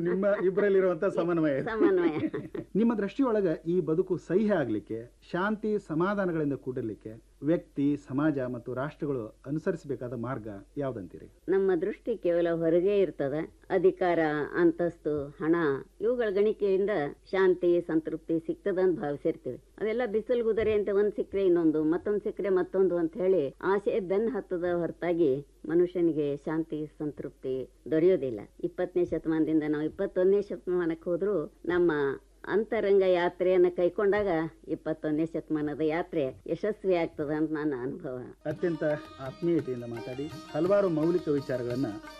ನಿಮ್ಮ ಇಬ್ಬರಲ್ಲಿರುವಂತ ಸಮನ್ವಯ ಸಮನ್ವಯ ನಿಮ್ಮ ದೃಷ್ಟಿಯೊಳಗ ಈ ಬದುಕು ಸಹ್ಯ ಆಗ್ಲಿಕ್ಕೆ ಶಾಂತಿ ಸಮಾಧಾನಗಳಿಂದ ಕೂಡಲಿಕ್ಕೆ ವ್ಯಕ್ತಿ ಸಮಾಜ ಮತ್ತು ರಾಷ್ಟ್ರಗಳು ಅನುಸರಿಸಬೇಕಾದ ಮಾರ್ಗ ಯಾವ್ದಂತೀರಿ ನಮ್ಮ ದೃಷ್ಟಿ ಕೇವಲ ಹೊರಗೆ ಇರ್ತದ ಅಧಿಕಾರ ಅಂತಸ್ತು ಹಣ ಇವುಗಳ ಗಣಿಕೆಯಿಂದ ಶಾಂತಿ ಸಂತೃಪ್ತಿ ಸಿಗ್ತದಂತ ಭಾವಿಸಿರ್ತೀವಿ ಅದೆಲ್ಲ ಬಿಸಿಲು ಗುದರೆ ಅಂತ ಒಂದ್ ಸಿಕ್ಕರೆ ಇನ್ನೊಂದು ಮತ್ತೊಂದ್ ಸಿಕ್ಕರೆ ಮತ್ತೊಂದು ಅಂತ ಹೇಳಿ ಆಸೆ ಬೆನ್ ಹತ್ತದ ಹೊರತಾಗಿ ಮನುಷ್ಯನಿಗೆ ಶಾಂತಿ ಸಂತೃಪ್ತಿ ದೊರೆಯೋದಿಲ್ಲ ಇಪ್ಪತ್ತನೇ ಶತಮಾನದಿಂದ ನಾವು ಇಪ್ಪತ್ತೊಂದನೇ ಶತಮಾನಕ್ಕೆ ಹೋದ್ರೂ ನಮ್ಮ ಅಂತರಂಗ ಯಾತ್ರೆಯನ್ನ ಕೈಕೊಂಡಾಗ ಇಪ್ಪತ್ತೊಂದನೇ ಶತಮಾನದ ಯಾತ್ರೆ ಯಶಸ್ವಿ ಆಗ್ತದ ಅಂತ ನನ್ನ ಅನುಭವ ಅತ್ಯಂತ ಆತ್ಮೀಯತೆಯಿಂದ ಮಾತಾಡಿ ಹಲವಾರು ಮೌಲಿಕ ವಿಚಾರಗಳನ್ನ